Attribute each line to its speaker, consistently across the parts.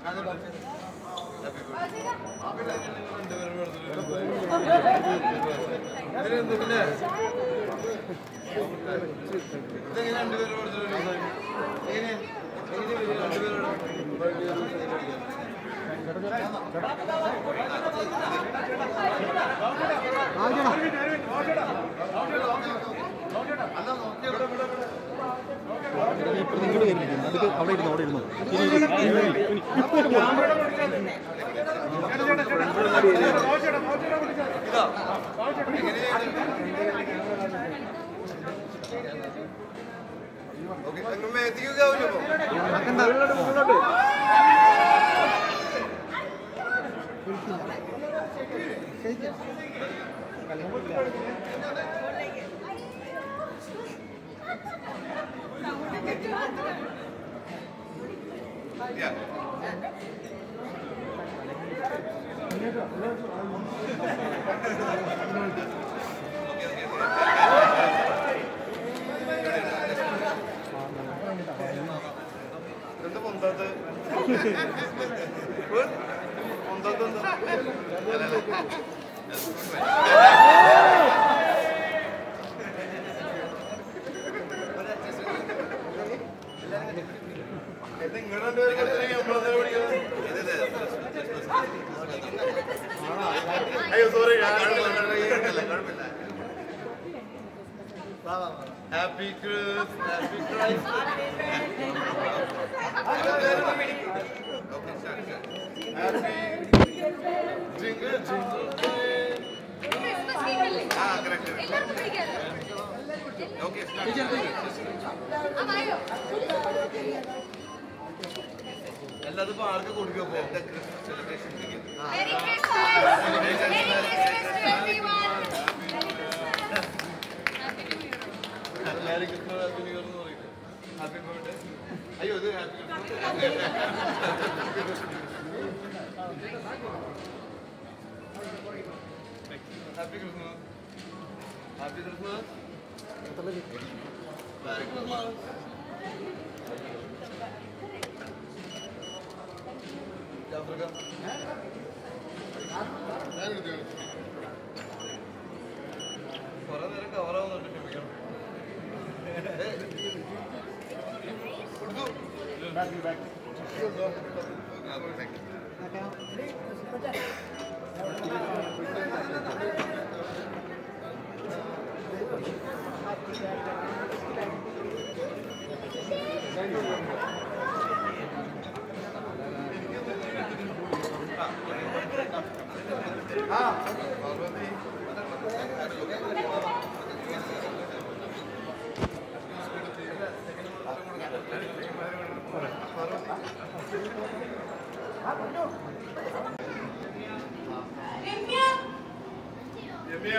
Speaker 1: ഇങ്ങോട്ട് കയറിയിരിക്കുന്നു അതൊക്കെ അവിടെ ഇരുന്നു അവിടെ ഇരുന്നു
Speaker 2: എന്താ പൊന്താത്ത പൊന്താത്ത എന്താ ഇത് ഇങ്ങോട്ട് രണ്ടുപേരും കളിച്ചില്ലെങ്കിൽ നമ്മളെന്താ പഠിക്കുന്നത്? അയ്യോ sorry happy Chris happy Christ happy jingle jingle ആ കറക്റ്റ് ഓക്കെ എല്ലാതും ഇപ്പൊ ആർക്ക് കൊടുക്കുക പോ എല്ലാവരും ക്രിസ്മസ് ഹാപ്പി ന്യൂ ഇയർ എന്ന് പറയും ഹാപ്പി ബർത്ത്ഡേ അയ്യോ ഇത് happy happy Christmas happy Christmas Merry Christmas. ജാഫ്രിക്ക കുറെ നേരം കവറാവുന്നുണ്ട് ക്ഷമിക്കണം രമ്യ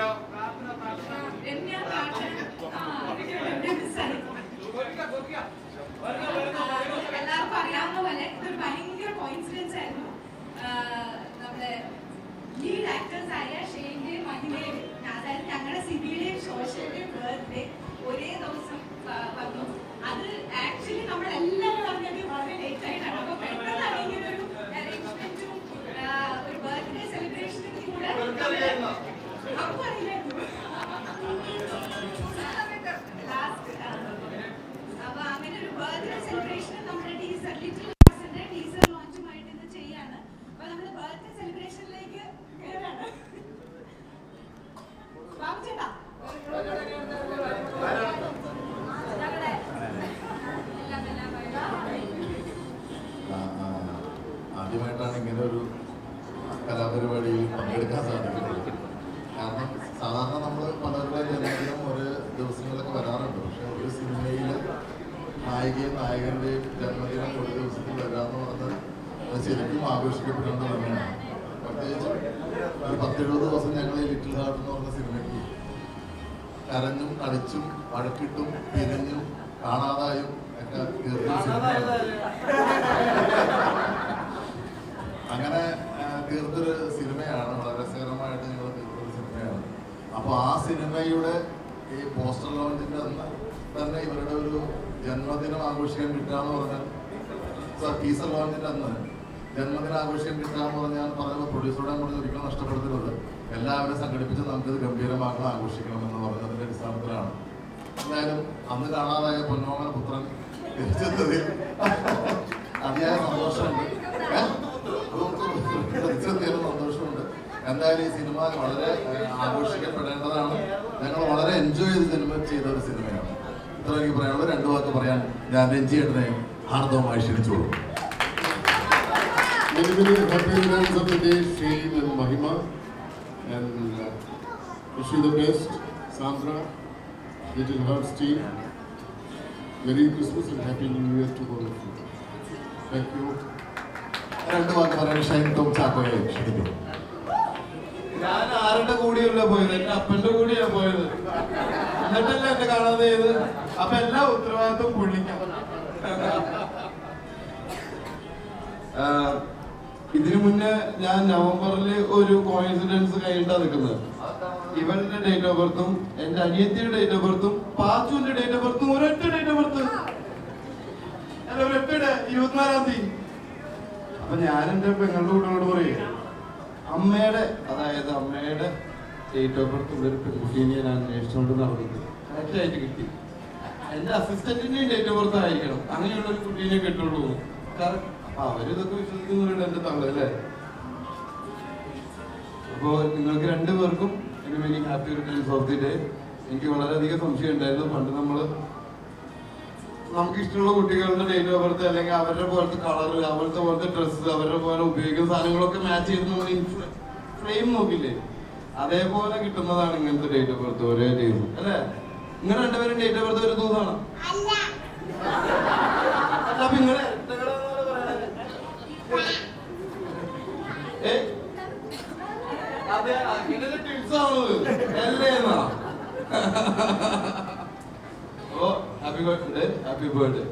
Speaker 3: എല്ലാവർക്കും അറിയാവുന്ന പോലെ ഇതൊരു ഭയങ്കര കോയിൻസിഡൻസ് ആയിരുന്നു ആഹ് നമ്മുടെ ലീഡ് ആക്ടേഴ്സ് ആയ ഷെയിന്റെയും മഹിമയും അതായത് ഞങ്ങളുടെ സിബിയുടെയും സോഷ്യലിന്റെയും ബർത്ത്ഡേ ഒരേ ദിവസം വ- വന്നു അത് ആക്ച്വലി നമ്മൾ എല്ലാവരും അറിഞ്ഞത് വളരെ ലേറ്റ് ആയിട്ടാണ് അപ്പൊ പെട്ടെന്നാണ് ഇങ്ങനെ ഒരു അറേഞ്ച്മെന്റും ഒരു ബർത്ത്ഡേ സെലിബ്രേഷനും കൂടെ അപ്പൊ അറിയില്ലായിരുന്നു ലാസ്റ്റ് അപ്പൊ അങ്ങനെ ഒരു ബർത്ത്ഡേ സെലിബ്രേഷൻ നമ്മുടെ ടീസർ ലിറ്റിൽ ഹാർട്സിന്റെ ടീസർ ലോഞ്ചുമായിട്ട് ഇത് ചെയ്യാണ് അപ്പൊ നമ്മുടെ ബർത്ത്ഡേ സെലിബ്രേഷനിലേക്ക് കയറാണ് ബാബു ചേട്ടാ ഞങ്ങളുടെ എല്ലാം എല്ലാം
Speaker 4: ആ, ആ, ആദ്യമായിട്ടാണ് ഇങ്ങനെ ഒരു കലാപരിപാടിയിൽ പങ്കെടുക്കാൻ സാധിക്കുന്നത് കാരണം സാധാരണ നമ്മൾ പലരുടെ ജന്മദിനം ഒരു ദിവസങ്ങളിലൊക്കെ വരാറുണ്ട് പക്ഷെ ഒരു സിനിമയിൽ നായികയും നായകന്റെയും ജന്മദിനം ഒരു ദിവസത്തിൽ വരാമെന്ന് പറഞ്ഞത് അത് ശരിക്കും ആഘോഷിക്കപ്പെടേണ്ട തന്നെയാണ് പ്രത്യേകിച്ച് ഒരു പത്തെഴുപത് ദിവസം ഞങ്ങൾ ഈ ലിറ്റിൽ ഹാർട്ട് എന്ന് പറഞ്ഞ സിനിമയ്ക്ക് കരഞ്ഞും കളിച്ചും വഴക്കിട്ടും പിരിഞ്ഞും കാണാതായും ഒക്കെ തീർത്ത സിനിമയാണ് അങ്ങനെ ആ, തീർത്തൊരു സിനിമയാണ് വളരെ രസകരമായിട്ട് ഞങ്ങൾ തീർത്തൊരു സിനിമയാണ് അപ്പോൾ ആ സിനിമയുടെ ഈ പോസ്റ്റർ ലോഞ്ചിന്റെ അന്ന് തന്നെ ഇവരുടെ ഒരു ജന്മദിനം ആഘോഷിക്കാൻ കിട്ടുകയെന്ന് പറഞ്ഞാൽ ടീസർ ലോഞ്ചിന്റെ അന്ന് ജന്മദിന ആഘോഷം കിട്ടാന്ന് പറഞ്ഞാൽ പറഞ്ഞപ്പോൾ പ്രൊഡ്യൂസറോടെ കൂടി ഒരിക്കലും നഷ്ടപ്പെടുത്തരുത് എല്ലാവരും സംഘടിപ്പിച്ച് നമുക്കിത് ഗംഭീരമാക്കണം ആഘോഷിക്കണം എന്ന് പറഞ്ഞതിന്റെ അടിസ്ഥാനത്തിലാണ് എന്തായാലും അന്ന് കാണാതായ പൊന്നോമന പുത്രൻ തിരിച്ചെത്തതിൽ അതിയായ സന്തോഷമുണ്ട് ഏ? തിരിച്ചെത്തിയതിൽ സന്തോഷമുണ്ട് എന്തായാലും ഈ സിനിമ വളരെ ഏഹ്, ആഘോഷിക്കപ്പെടേണ്ടതാണ് ഞങ്ങൾ വളരെ എൻജോയ് ചെയ്ത് സിനിമ ചെയ്ത ഒരു സിനിമയാണ് ഇത്ര എനിക്ക് പറയാനുള്ളൂ രണ്ടു വാക്ക് പറയാൻ ഞാൻ രഞ്ജിയേട്ടനെ ഹാർദവമായി ക്ഷണിച്ചോളൂ
Speaker 5: Many, many happy returns of the day, Shane and Mahima. And uh, wish you the best, Sandra, Little Hearts team. Merry Christmas and Happy New Year to all of you. Thank you.
Speaker 4: രണ്ടു വാക്ക് പറയാൻ Shine Tom ചാക്കോയെ ക്ഷണിക്കുന്നു
Speaker 2: ഞാൻ ആരുടെ കൂടെയല്ല പോയത് എന്റെ അപ്പന്റെ കൂടെയാ പോയത് എന്നിട്ടല്ല എന്നെ കാണാതെ ചെയ്ത് അപ്പൊ എല്ലാ ഉത്തരവാദിത്വം പുള്ളിക്കാം ആഹ് ഇതിനു മുന്നേ ഞാൻ നവംബറിൽ ഒരു കോയിൻസിഡൻസ് കഴിഞ്ഞിട്ടാ നിൽക്കുന്നത് ഇവന്റെ ഡേറ്റ് ഓഫ് ബർത്തും എന്റെ അനിയത്തിയുടെ ഡേറ്റ് ഓഫ് ബർത്തും പാച്ചുവിന്റെ ഡേറ്റ് ഓഫ് ബർത്തും ഒരൊറ്റ ഡേറ്റ് ഓഫ് ബർത്ത് അല്ല ഒരൊറ്റ ഇരുപത്തിനാലാം തീയതി അപ്പൊ ഞാൻ എന്റെ പെങ്ങളുടെ കുട്ടികളോട് പറയേ അമ്മയുടെ അതായത് അമ്മയുടെ ഡേറ്റ് ഓഫ് ബർത്ത് ഉള്ള ഒരു പെൺകുട്ടീനെ ഞാൻ അന്വേഷിച്ചുകൊണ്ട് നടന്നത് കറക്റ്റ് ആയിട്ട് കിട്ടി എന്റെ അസിസ്റ്റന്റിന്റെയും ഡേറ്റ് ഓഫ് ബർത്ത് ആയിരിക്കണം അങ്ങനെയുള്ള ഒരു കുട്ടീനെ കിട്ടുള്ളൂ കറക്റ്റ് അപ്പൊ അവരിതൊക്കെ വിശ്വസിക്കുന്നുണ്ട് എന്റെ തള്ള അല്ലേ അപ്പോ നിങ്ങൾക്ക് രണ്ടുപേർക്കും എനിക്ക് very happy returns of the day എനിക്ക് വളരെയധികം സംശയം ഉണ്ടായിരുന്നു പണ്ട് നമ്മള് നമുക്ക് ഇഷ്ടമുള്ള കുട്ടികളുടെ ഡേറ്റ് ഓഫ് ബർത്ത് അല്ലെങ്കിൽ അവരുടെ പോലത്തെ കളർ അവരുടെ പോലത്തെ ഡ്രസ്സ് അവരുടെ പോലെ ഉപയോഗിക്കുന്ന സാധനങ്ങളൊക്കെ മാച്ച് ചെയ്ത് നമ്മൾ ഫ്രെയിം നോക്കില്ലേ അതേപോലെ കിട്ടുന്നതാണ് ഇങ്ങനത്തെ ഡേറ്റ് ഓഫ് ബർത്ത് ഒരേ ദിവസം അല്ലേ നിങ്ങൾ രണ്ടുപേരും ഡേറ്റ് ഓഫ് ബർത്ത് ഒരു ദിവസമാണ് അല്ല അപ്പൊ നിങ്ങളെ ഇരട്ടകളാണെന്നാണ് പറയണത്. ഏ? അതെ ഇങ്ങനെ ടിപ്സ് ആണത് അല്ലേ എന്നാ ഓ ഹാപ്പി ബർത്ത്ഡേ ഹാപ്പി ബർത്ത്ഡേ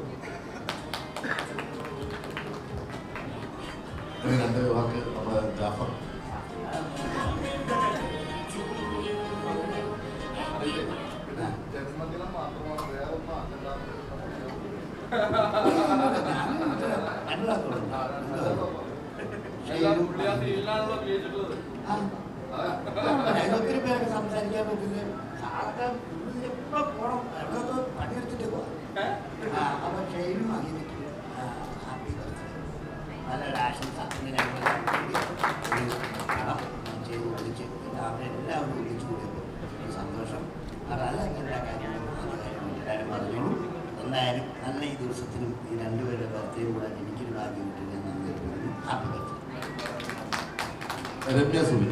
Speaker 4: ഇനി രണ്ട് വാക്ക് നമ്മുടെ ജാഫർ ജന്മദിനം മാത്രമാണ് വേറെ ഒന്നും
Speaker 2: പുള്ളി ആ സീലിലാണല്ലോ ഉപയോഗിച്ചിട്ടുള്ളത്
Speaker 6: ഒത്തിരി പേർക്ക് സംസാരിക്കാൻ പറ്റില്ല സാറൊക്കെ എപ്പോ പോണം എവിടെ പണിയെടുത്തിട്ട് പോവാം അപ്പൊ ഷെയിനും അങ്ങനെ ഹാപ്പി ബർത്ത്ഡേ നല്ലൊരു ആശംസ ഇങ്ങനെ ഒരു കടം ചെയ്ത് വിളിച്ച് അവരെല്ലാവരും വിളിച്ചു കൂടിയപ്പോൾ ഒരു സന്തോഷം അതല്ല ഇങ്ങനെയുള്ള കാര്യങ്ങൾ നല്ല കാര്യം എല്ലാവരും പറഞ്ഞോളൂ എന്തായാലും നല്ല ഈ ദിവസത്തിനും ഈ രണ്ടുപേരുടെ ബർത്ത്ഡേയും കൂടെ എനിക്കൊരു ഭാഗ്യം കിട്ടില്ല നന്ദി പറയുന്നു ഹാപ്പി ബർത്ത്ഡേ
Speaker 4: രമ്യ സുബി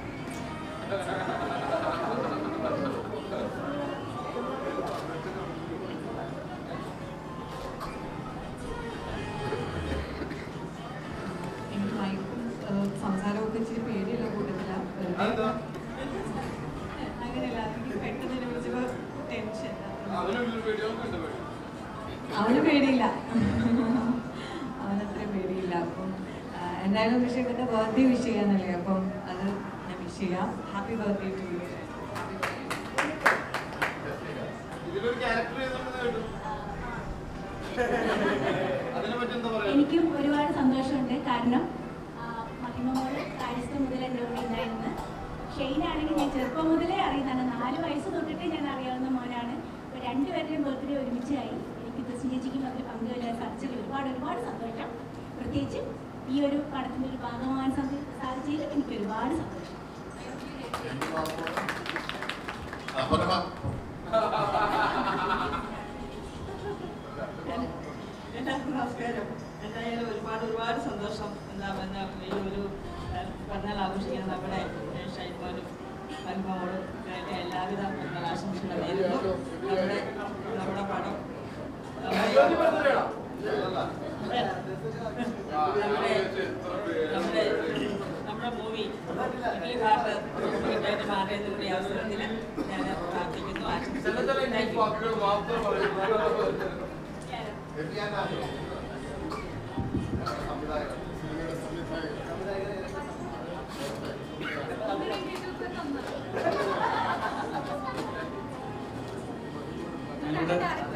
Speaker 7: എനിക്ക് മൈക്കും ഏഹ്, സംസാരമൊക്കെ ഇച്ചിരി പേടിയുള്ള കൂട്ടത്തില
Speaker 2: അതെന്താ?
Speaker 7: അങ്ങനെയല്ല എനിക്ക് പെട്ടെന്ന് എന്നെ വിളിച്ചപ്പോ ടെൻഷൻ
Speaker 2: അവനൊരു വീഡിയോ കണ്ടു പോയി
Speaker 7: അവന് പേടിയില്ല അവനത്ര പേടിയില്ല അപ്പം ആ, എന്തായാലും പക്ഷേ ഇവന്റെ ബർത്ത്ഡേ വിഷ് ചെയ്യാന്നല്ലേ അപ്പം അത് ഞാൻ വിഷ് ചെയ്യാം ഹാപ്പി ബർത്ത്ഡേ ടു യു
Speaker 2: ഇതിലൊരു ക്യാരക്ടർ ചെയ്തിട്ടുണ്ടെന്ന് കേട്ടു അതിനെ പറ്റി എന്താ പറയാ
Speaker 3: എനിക്കും ഒരുപാട് സന്തോഷമുണ്ട് കാരണം ആ, മഹിമ മോള് കാര്യസ്ഥ മുതൽ എൻ്റെ കൂടെ ഉണ്ടായിരുന്നു ഷെയ്നാണെങ്കിൽ ഞാൻ ചെറുപ്പം മുതലേ അറിയുന്നതാണ് നാല് വയസ്സ് തൊട്ടിട്ട് ഞാൻ അറിയാവുന്ന മോനാണ് അപ്പോൾ രണ്ടുപേരുടെയും ബർത്ത്ഡേ ഒരുമിച്ചായി എനിക്ക് ക്രിസ്ത്യൻ ചേച്ചിക്കും അതിൽ പങ്കുവരാൻ സാധിച്ചതിൽ ഒരുപാട് ഒരുപാട് സന്തോഷം പ്രത്യേകിച്ച് ഈ ഒരു പടത്തിൻ്റെ ഒരു ഭാഗമാകാൻ സാധി- സാധിച്ചതിൽ എനിക്ക് ഒരുപാട് സന്തോഷം
Speaker 4: അപ്പനമ്മ
Speaker 8: എല്ലാവർക്കും നമസ്കാരം എന്തായാലും ഒരുപാട് ഒരുപാട് സന്തോഷം എന്താ പറഞ്ഞാൽ ഈ ഒരു ഏഹ്, പിറന്നാൾ ആഘോഷിക്കാൻ നമ്മുടെ ഏഹ്, ഷൈൻമോനും മരുമോളും ഒക്കെ എല്ലാവിധ പിറന്നാൾ ആശംസകളും നേരുന്നു നമ്മുടെ നമ്മുടെ പടം നമ്മുടെ നമ്മുടെ നമ്മുടെ മൂവി ഈ പാട്ട് ഹിറ്റായിട്ട് മാറിയതിന് കൂടി അവസരത്തിൽ ഞാൻ പ്രാർത്ഥിക്കുന്നു ആശംസിക്കുന്നു Thank you.
Speaker 2: വാക്കുകൾ മാത്രം പറയുന്നു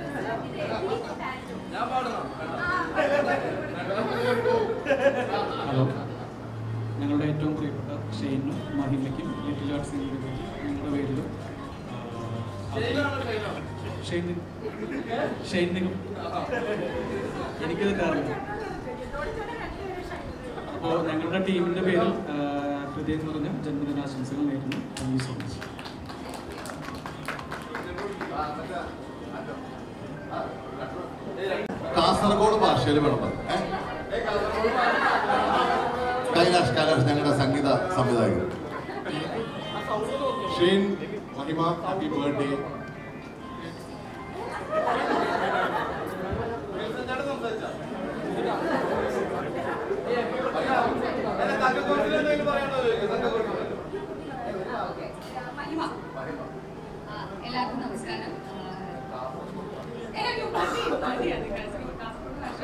Speaker 2: ഞാൻ പാടണം
Speaker 9: ഹലോ ഞങ്ങളുടെ ഏറ്റവും പ്രിയപ്പെട്ട ഷെയ്നും മഹിമയ്ക്കും ലിറ്റിൽ ആർട്സ് ഞങ്ങളുടെ പേരിലും ഷെയ്ൻ ഷെയ്ൻ നിഗം എനിക്കത് അറിയാം അപ്പോൾ ഞങ്ങളുടെ ടീമിൻ്റെ പേരിൽ ആ, ഹൃദയം നിറഞ്ഞ ജന്മദിനാശംസകൾ നേരുന്നു thank you so much
Speaker 4: Kasaragod ഭാഷയിൽ വേണം പറയാൻ. ഏ? കൈലാഷ് കൈലാഷ് ഞങ്ങളുടെ സംഗീത സംവിധായകൻ ഷെയ്ൻ മഹിമ ഹാപ്പി ബർത്ത്ഡേ
Speaker 3: മഹിമ ആ, എല്ലാവർക്കും നമസ്കാരം ആ, ഏയ് മതി, മതിയാണ് കാസർഗോഡ് കാസർഗോഡ് ഭാഷ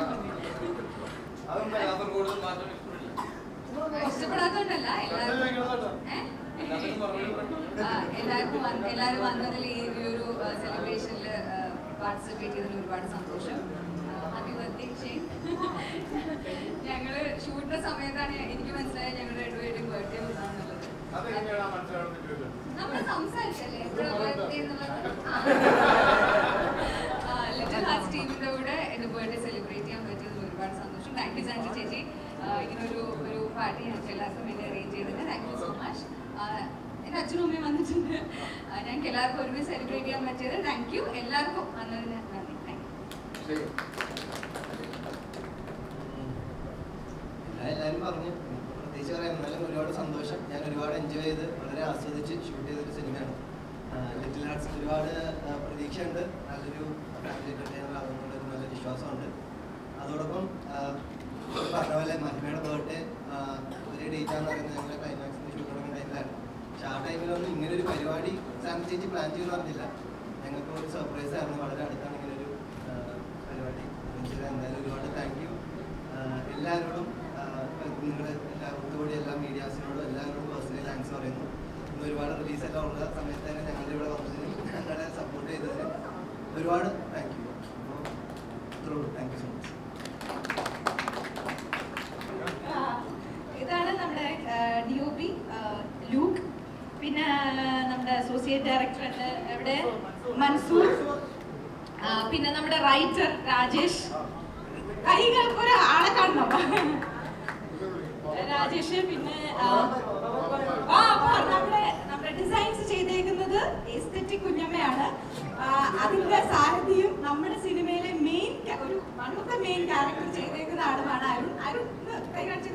Speaker 3: മതി. ഇഷ്ടപ്പെടാത്തോണ്ടല്ല എല്ലാവർക്കും ഏ? ആ, എല്ലാവർക്കും വന്ന് എല്ലാവരും വന്നതിൽ ഈ ഒരു സെലിബ്രേഷനിൽ പാർട്ടിസിപ്പേറ്റ് ചെയ്തതിൽ ഒരുപാട് സന്തോഷം ഹാപ്പി ബർത്ത്ഡേ ഷെയ്ൻ ഞങ്ങള് ഷൂട്ടിന്റെ സമയത്താണ് എനിക്ക് മനസ്സിലായത് ഞങ്ങളുടെ രണ്ടുപേരുടെയും ബർത്ത്ഡേ ഒന്നാന്നുള്ളത് നമ്മൾ സംസാരിച്ചല്ലേ എപ്പോഴാ ബർത്ത്ഡേ എന്നുള്ളത് ലിറ്റിൽ ഹാർട്സ് ടീമിന്റെ കൂടെ എന്റെ ബർത്ത്ഡേ സെലിബ്രേറ്റ് ചെയ്യാൻ പറ്റിയതിൽ ഒരുപാട് സന്തോഷം താങ്ക് യു സാൻഡി ചേച്ചി ആ, ഇങ്ങനെ ഒരു ഒരു പാർട്ടി ഞങ്ങൾക്ക് എല്ലാവർക്കും വേണ്ടി അറേഞ്ച് ചെയ്തതിന് താങ്ക് യു സോ മച്ച് എൻ്റെ അച്ഛനും അമ്മയും വന്നിട്ടുണ്ട് ആ, ഞങ്ങൾക്ക് എല്ലാവർക്കും ഒരുമിച്ച് സെലിബ്രേറ്റ് ചെയ്യാൻ പറ്റിയത് താങ്ക് യു എല്ലാവർക്കും വന്നതിന് നന്ദി താങ്ക് യു
Speaker 10: ഞാൻ എല്ലാവരും പറഞ്ഞു പ്രത്യേകിച്ച് പറയാം എന്നാലും ഒരുപാട് സന്തോഷം ഞാൻ ഒരുപാട് എൻജോയ് ചെയ്ത് വളരെ ആസ്വദിച്ച് ഷൂട്ട് ചെയ്തൊരു സിനിമയാണ് ലിറ്റിൽ ആർട്സ് ഒരുപാട് ആ, പ്രതീക്ഷയുണ്ട് നല്ലൊരു ഫാമിലി എന്റർടൈനർ ആകുന്നുള്ള ഒരു നല്ല വിശ്വാസമുണ്ട് അതോടൊപ്പം ആ, ഈ പറഞ്ഞ പോലെ മഹിമയുടെ ബർത്ത്ഡേ ഒരു ഡേറ്റ് ആണെന്ന് പറയുന്നത് ഞങ്ങളുടെ ക്ലൈമാക്സിന്റെ ഷൂട്ട് തുടങ്ങുന്ന ടൈമിലാണ് പക്ഷെ ആ ടൈമിലൊന്നും ഇങ്ങനെ ഒരു പരിപാടി സാം ചേച്ചി പ്ലാൻ ചെയ്യുമെന്ന് അറിഞ്ഞില്ല ഞങ്ങൾക്ക് ഒരു സർപ്രൈസ് ആയിരുന്നു വളരെ അടുത്താണ് ഇങ്ങനെ ഒരു ആ, പരിപാടി arrange ചെയ്തത്. എന്തായാലും ഒരുപാട് താങ്ക് യു എല്ലാവരോടും നിങ്ങൾ എല്ലാവർക്കും കൂടി എല്ലാ മീഡിയാസിനോടും എല്ലാവരോടും പേഴ്സണലി താങ്ക്സ് പറയുന്നു ഇന്ന് ഒരുപാട് റിലീസ് എല്ലാം ഉള്ള സമയത്ത് തന്നെ ഞങ്ങളുടെ ഇവിടെ വന്നതിന് ഞങ്ങളെ സപ്പോർട്ട് ചെയ്തതിന് ഒരുപാട് താങ്ക് യു അപ്പോൾ താങ്ക് യു സോ മച്ച്
Speaker 3: ഇതാണ് നമ്മുടെ ഡി ഒ പി ലൂക്ക് പിന്നെ നമ്മുടെ അസോസിയേറ്റ് ഡയറക്ടർ ഉണ്ട് എവിടെ മൻസൂർ ആ, പിന്നെ നമ്മുടെ റൈറ്റർ രാജേഷ് കൈകൾക്ക് ഒരു ആളെ കാണണം രാജേഷ് പിന്നെ ആ, ആ, അപ്പൊ നമ്മുടെ നമ്മുടെ ഡിസൈൻസ് ചെയ്തേക്കുന്നത് എസ്തെറ്റിക് കുഞ്ഞമ്മയാണ് ആ, അതിന്റെ സാരഥിയും നമ്മുടെ സിനിമയിലെ മെയിൻ ഒരു one of the main character ചെയ്തേക്കുന്ന ആളുമാണ് അരുൺ അരുൺ ഒന്ന് കൈ കാണിച്ചത്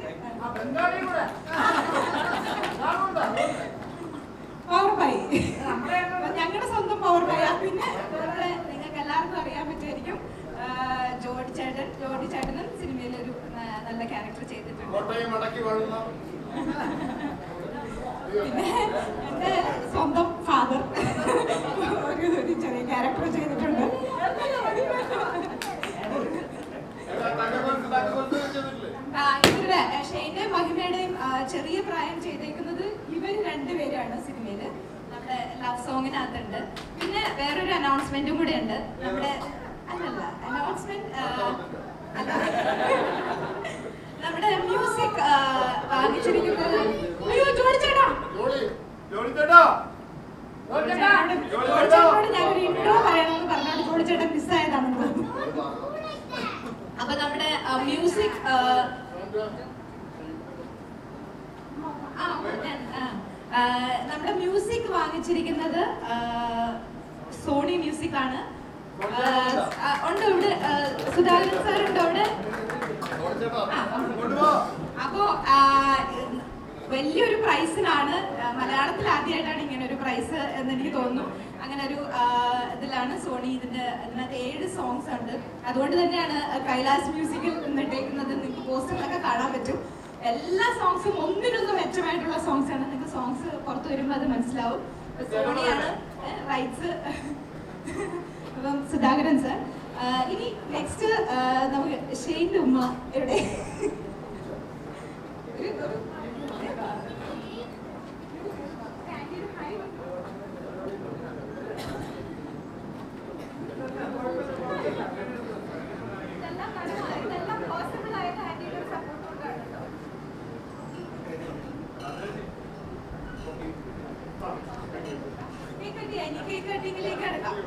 Speaker 3: പവർ ബൈ ഞങ്ങളുടെ സ്വന്തം പവർ ബൈ പിന്നെ നമ്മുടെ നിങ്ങൾക്ക് എല്ലാവർക്കും അറിയാൻ പറ്റുമായിരിക്കും ആ, ജോഡി ചേട്ടൻ ജോഡി ചേട്ടനും സിനിമയിൽ ഒരു ആ, നല്ല ക്യാരക്ടർ ചെയ്തിട്ടുണ്ട് പിന്നെ എന്റെ സ്വന്തം ഫാദർ ഒരു ഒരു ചെറിയ ക്യാരക്ടർ ചെയ്തിട്ടുണ്ട് ആ, ഇവരുടെ ആ, ഷെയ്ന്റെ മഹിമയുടെയും ആ, ചെറിയ പ്രായം ചെയ്തേക്കുന്നത് ഇവർ രണ്ടുപേരാണ് സിനിമയില് നമ്മുടെ ലവ് സോങ്ങിനകത്തുണ്ട് പിന്നെ വേറൊരു അനൗൺസ്മെന്റും കൂടെ ഉണ്ട് നമ്മുടെ അല്ലല്ല അനൗൺസ്മെന്റ് നമ്മുടെ മ്യൂസിക് വാങ്ങിച്ചിരിക്കുന്നത് അയ്യോ ജോഡി ചേട്ടാ ജോഡിച്ചേട്ടനോട് ഞാനൊരു ഇൻട്രോ പറയണമെന്ന് പറഞ്ഞോണ്ട് ജോഡിച്ചേട്ടൻ മിസ്സായതാണെന്ന് തോന്നുന്നു അപ്പൊ നമ്മുടെ മ്യൂസിക് നമ്മുടെ മ്യൂസിക് വാങ്ങിച്ചിരിക്കുന്നത് ആ, സോണി മ്യൂസിക് ആണ് ആ, ആ, ഉണ്ട് ഇവിടെ ആ, സുധാകരൻ സാർ ഉണ്ട് അവിടെ ആ, അപ്പോ ആ, വലിയൊരു പ്രൈസിനാണ് ആ, മലയാളത്തിൽ ആദ്യമായിട്ടാണ് ഇങ്ങനെ ഒരു പ്രൈസ് എന്ന് എനിക്ക് തോന്നുന്നു അങ്ങനെ ഒരു ആ, ഇതിലാണ് സോണി ഇതിന്റെ ഇതിനകത്ത് ഏഴ് സോങ്സ് ഉണ്ട് അതുകൊണ്ട് തന്നെയാണ് കൈലാസ് മ്യൂസിക്കിൽ നിന്നിട്ടേക്കുന്നത് നിങ്ങൾക്ക് പോസ്റ്ററിലൊക്കെ കാണാൻ പറ്റും എല്ലാ സോങ്സും ഒന്നിനൊന്ന് മെച്ചമായിട്ടുള്ള സോങ്സ് ആണ് നിങ്ങൾക്ക് സോങ്സ് പുറത്തു വരുമ്പോൾ അത് മനസ്സിലാവും അപ്പൊ സോണിയാണ് റൈറ്റ്സ് അപ്പം സുധാകരൻ സർ ഇനി നെക്സ്റ്റ് നമുക്ക് ഷെയ്ൻ്റെ ഉമ്മ എവിടെ ഒരു- ഒരു- ഇതെല്ലാം നടന്ന- ഇതെല്ലാം possible ആയത് ആന്റിയുടെ support കൊണ്ടാണ് കേട്ടോ. കേക്ക് കട്ടിങ്ങിലേക്ക് കിടക്കാം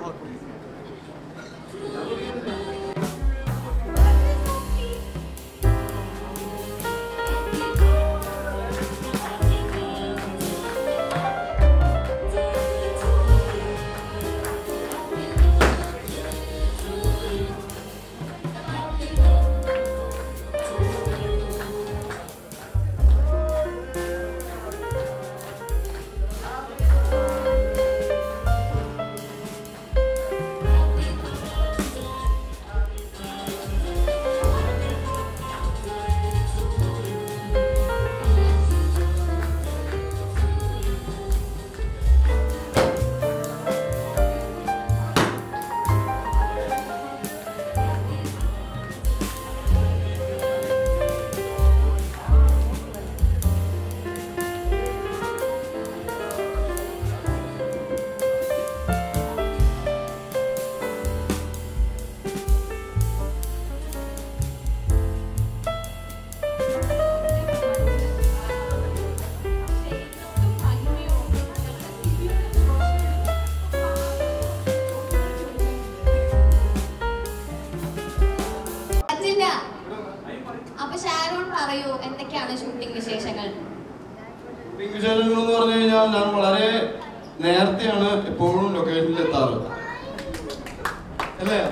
Speaker 11: അച്ഛൻ്റെ അപ്പൊ ഷാരോൺ പറയൂ എന്തൊക്കെയാണ് ഷൂട്ടിംഗ് വിശേഷങ്ങൾ
Speaker 2: വിശേഷങ്ങൾ എന്ന് പറഞ്ഞു കഴിഞ്ഞാൽ ഞാൻ വളരെ നേരത്തെയാണ് എപ്പോഴും ലൊക്കേഷനിൽ എത്താറ് അല്ലേ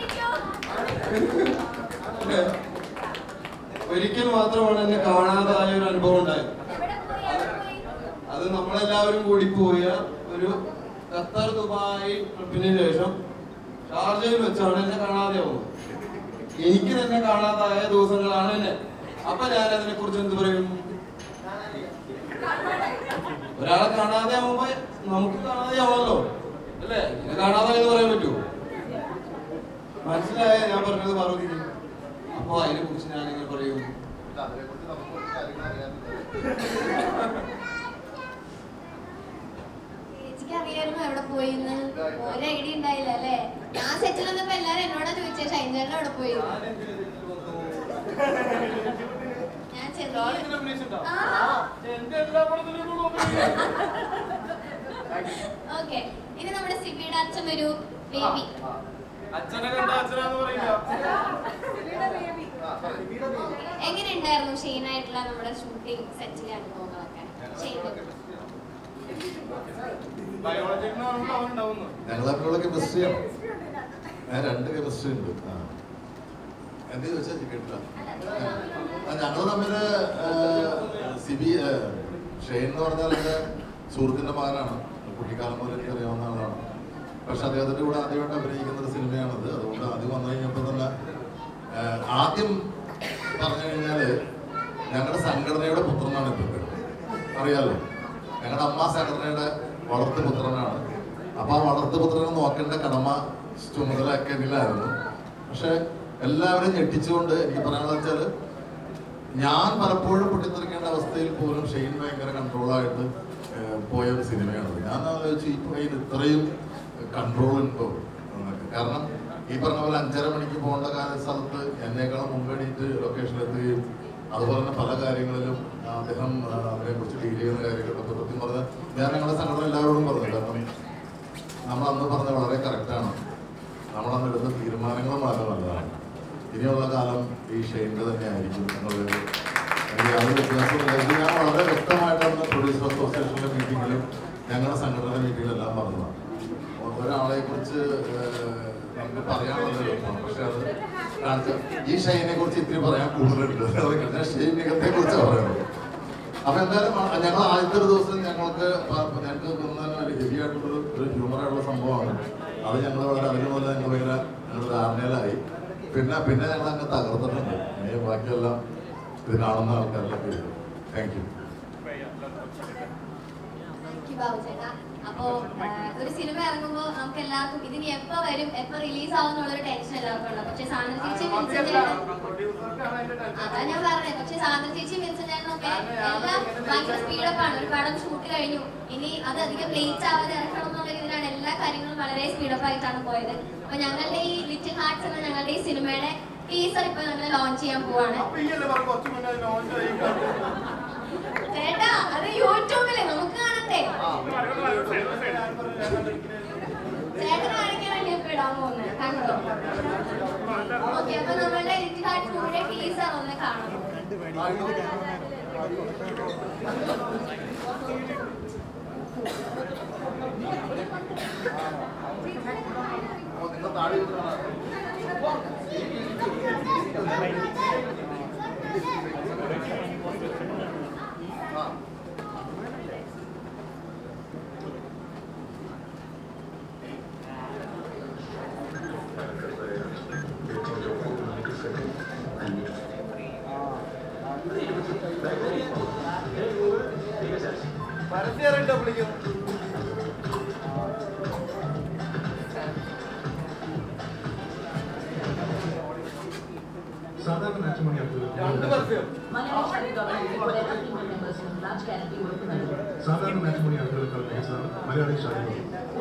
Speaker 2: അല്ലേ? ഒരിക്കൽ മാത്രമാണ് എന്നെ കാണാതായ ഒരു അനുഭവം ഉണ്ടായത് അത് നമ്മളെല്ലാവരും കൂടി പോയ ഒരു ഖത്തർ ദുബായ് ട്രിപ്പിന് ശേഷം ഷാർജയിൽ വെച്ചാണ് എന്നെ കാണാതെയാവുന്നത് എനിക്ക് തന്നെ കാണാതായ ദിവസങ്ങളാണ് എന്നെ അപ്പൊ ഞാൻ അതിനെ കുറിച്ച് എന്ത് പറയും ഒരാളെ കാണാതെ ആവുമ്പോ നമുക്ക് കാണാതെ ആവുമല്ലോ അല്ലേ എന്നെ കാണാതെ എന്ന് പറയാൻ പറ്റുമോ മനസ്സിലായ ഞാൻ പറഞ്ഞത് പാർവതിക്ക് അപ്പൊ അതിനെ കുറിച്ച് ഞാൻ എങ്ങനെ പറയും
Speaker 4: അതിനെക്കുറിച്ച് നമുക്ക് കുറച്ച് കാര്യങ്ങൾ അറിയാനുണ്ട്
Speaker 11: ചേച്ചിക്ക് അറിയായിരുന്നു എവിടെ പോയിന്ന് ഒരു ഐഡിയ ഉണ്ടായില്ല അല്ലേ ഞാൻ സെറ്റിൽ വന്നപ്പോ എല്ലാരും എന്നോടാ ചോദിച്ചേ ഷൈൻചേട്ടൻ എവിടെ പോയി ഞാൻ ചെറിയ ഓക്കെ ഇനി നമ്മുടെ സിബിയുടെ അച്ഛൻ ഒരു ബേബി
Speaker 1: അച്ഛനെ കണ്ട അച്ഛനാന്ന് പറയില്ല
Speaker 11: എങ്ങനെ ഉണ്ടായിരുന്നു ഷെയ്നായിട്ടുള്ള നമ്മുടെ ഷൂട്ടിംഗ് സെറ്റിലെ അനുഭവങ്ങളൊക്കെ ഷെയ്ൻ
Speaker 1: ബയോളജിക്കാണ് അവൻ ഉണ്ടാവുന്നു
Speaker 4: ഞങ്ങൾ തമ്മിലുള്ള കെമിസ്ട്രിയാണ് ഞാൻ രണ്ട് കെമിസ്ട്രി ഉണ്ട് ആ. എന്ത് ചോദിച്ചാൽ കേട്ടില്ല ഞങ്ങൾ തമ്മിൽ സിബി ആ, ഷെയ്ൻ എന്ന് പറഞ്ഞാൽ എൻ്റെ സുഹൃത്തിൻ്റെ മകനാണ് കുട്ടിക്കാലം മുതൽ എനിക്ക് അറിയാവുന്ന ആളാണ് പക്ഷെ അദ്ദേഹത്തിൻ്റെ കൂടെ ആദ്യമായിട്ട് അഭിനയിക്കുന്ന ഒരു സിനിമയാണത് അതുകൊണ്ട് ആദ്യം വന്നു കഴിഞ്ഞപ്പോൾ തന്നെ ആ, ആദ്യം പറഞ്ഞു കഴിഞ്ഞാൽ ഞങ്ങളുടെ സംഘടനയുടെ പുത്രനാണ് ഇപ്പം അറിയാലോ ഞങ്ങളുടെ അമ്മ സംഘടനയുടെ വളർത്തുപുത്രനാണ് അപ്പൊ ആ വളർത്തുപുത്രനെ നോക്കേണ്ട കടമ ചുമതലയൊക്കെ എന്നിലായിരുന്നു പക്ഷെ എല്ലാവരും ഞെട്ടിച്ചുകൊണ്ട് എനിക്ക് പറയാനുള്ളത് വെച്ചാല് ഞാൻ പലപ്പോഴും പൊട്ടിത്തെറിക്കേണ്ട അവസ്ഥയിൽ പോലും ഷെയ്ൻ ഭയങ്കര കൺട്രോളായിട്ട് പോയ ഒരു സിനിമയാണത് ഞാൻ ആലോചിച്ചു ഇപ്പൊ അതിന് ഇത്രയും കൺട്രോൾ ഉണ്ടോ എന്നൊക്കെ കാരണം ഈ പറഞ്ഞ പോലെ അഞ്ചര മണിക്ക് പോകേണ്ട കാല സ്ഥലത്ത് എന്നേക്കാളും മുമ്പ് എണീറ്റ് ലൊക്കേഷനിലെത്തുകയും അതുപോലെ തന്നെ പല കാര്യങ്ങളിലും അദ്ദേഹം ആ, അതിനെ കുറിച്ച് ഡീൽ ചെയ്യുന്ന കാര്യങ്ങളൊക്കെ സത്യം പറഞ്ഞാൽ ഞാൻ ഞങ്ങളുടെ സംഘടന എല്ലാവരോടും പറഞ്ഞു കാരണം നമ്മൾ അന്ന് പറഞ്ഞ വളരെ കറക്റ്റാണ് നമ്മൾ അന്ന് എടുത്ത തീരുമാനങ്ങൾ വളരെ നല്ലതാണ് ഇനിയുള്ള കാലം ഈ ഷെയിൻ്റെ തന്നെ ആയിരിക്കും എന്നുള്ളത് എനിക്ക് യാതൊരു വ്യത്യാസമില്ല ഇത് ഞാൻ വളരെ വ്യക്തമായിട്ട് അന്ന് പ്രൊഡ്യൂസർ അസോസിയേഷനിലെ മീറ്റിങ്ങിലും ഞങ്ങളുടെ സംഘടന മീറ്റിങ്ങിലെല്ലാം പറഞ്ഞതാണ് ഒരാളെ കുറിച്ച് നമുക്ക് പറയാനുള്ളത് എളുപ്പമാണ് പക്ഷെ അത് കാണിച്ച ഈ ഷൈനെ കുറിച്ച് ഇത്തിരി പറയാൻ കൂടുതലുണ്ട് അതൊക്കെ ഞാൻ ഷെയ്ൻ നികത്തെ കുറിച്ച് പറയുന്നത് അപ്പൊ എന്തായാലും ആ- ഞങ്ങൾ ആദ്യത്തെ ഒരു ദിവസം ഞങ്ങൾക്ക് പ- ഞങ്ങൾക്ക് തോന്നുന്ന ഒരു ഹെവി ആയിട്ടുള്ള ഒരു ഹ്യൂമർ ആയിട്ടുള്ള സംഭവമാണ് അത് ഞങ്ങൾ വളരെ അതിന് പോലെ ഞങ്ങൾ ഭയങ്കര ഞങ്ങൾ ധാരണയിലായി പിന്നെ പിന്നെ ഞങ്ങൾ അങ്ങ് തകർത്തിട്ടുണ്ട് ഇനി ബാക്കിയെല്ലാം ഇത് കാണുന്ന ആൾക്കാരിലൊക്കെ thank you
Speaker 11: Thank you, Babu ചേട്ടാ. അപ്പോ ആ, ഒരു സിനിമ ഇറങ്ങുമ്പോ നമുക്ക് എല്ലാവർക്കും ഇതിനി എപ്പോ വരും എപ്പോ റിലീസ് ആവും എന്നുള്ളൊരു ടെൻഷൻ എല്ലാവർക്കും ഉണ്ടാവും പക്ഷെ സാന്ദ്ര ചേച്ചി വിൻസെന്റ് ചേട്ടൻ അതാ ഞാൻ പറഞ്ഞത് പക്ഷെ സാന്ദ്ര ചേച്ചി വിൻസെന്റ് ചേട്ടനൊക്കെ എല്ലാം ഭയങ്കര സ്പീഡപ്പ് ആണ് ഒരു പടം ഷൂട്ട് കഴിഞ്ഞു ഇനി അത് അധികം ലേറ്റ് ആവാതെ ഇറക്കണം എന്നുള്ള രീതിയിലാണ് എല്ലാ കാര്യങ്ങളും വളരെ സ്പീഡപ്പ് ആയിട്ടാണ് പോയത് അപ്പൊ ഞങ്ങളുടെ ഈ ലിറ്റിൽ ഹാർട്സ് എന്ന ഞങ്ങളുടെ ഈ സിനിമയുടെ ടീസർ ഇപ്പൊ ഞങ്ങൾ ലോഞ്ച് ചെയ്യാൻ പോവാണ് ചേട്ടാ അത് യൂട്യൂബില് നമുക്ക് കാണണ്ടേ വരാൻ പോകുന്നത് കണ്ടോ ഓക്കെ അപ്പൊ നമ്മളുടെ ലിറ്റിൽ ഹാർട്സ് മൂവിയുടെ ടീസർ ഒന്ന് കാണാം
Speaker 4: നിങ്ങൾ താഴെ
Speaker 2: പരസ്യം വിളിക്കും
Speaker 12: സാധാരണ മാട്രിമോണി
Speaker 2: രണ്ട് പരസ്യം
Speaker 12: സാധാരണ മാട്രിമോണി ആളുകളെക്കാൾ മികച്ചതാണ് മലയാളി ഷാജി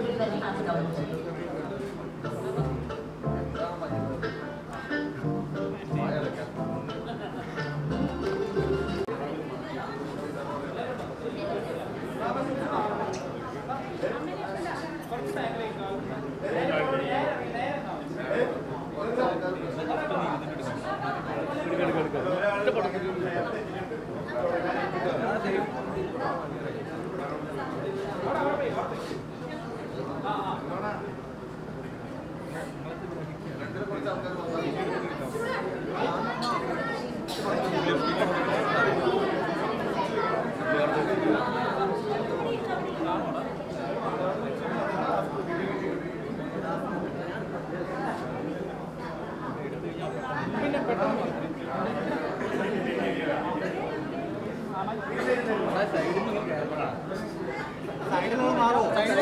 Speaker 1: സൈഡിലൊന്ന് മാറോ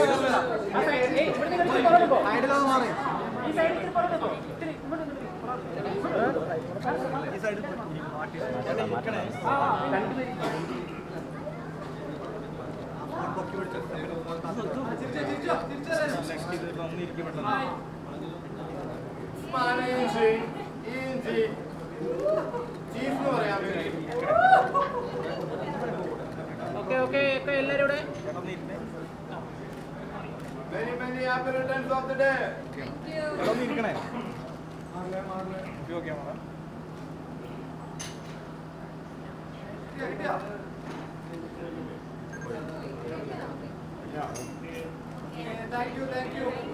Speaker 1: സൈഡിലൊന്ന് മാറി ഈ സൈഡിൽ പൊക്കി
Speaker 2: ഇഞ്ചി ഇഞ്ചി ചീഫ് എന്ന് പറയാൻ വേണ്ടി
Speaker 1: ഓക്കെ ഓക്കെ ഒക്കെ എല്ലാവരും ഇവിടെ
Speaker 2: Many, many happy returns of the day.
Speaker 1: ഒന്ന് ഇരിക്കണേ ഓക്കെ മാറാം
Speaker 2: Thank you, thank you.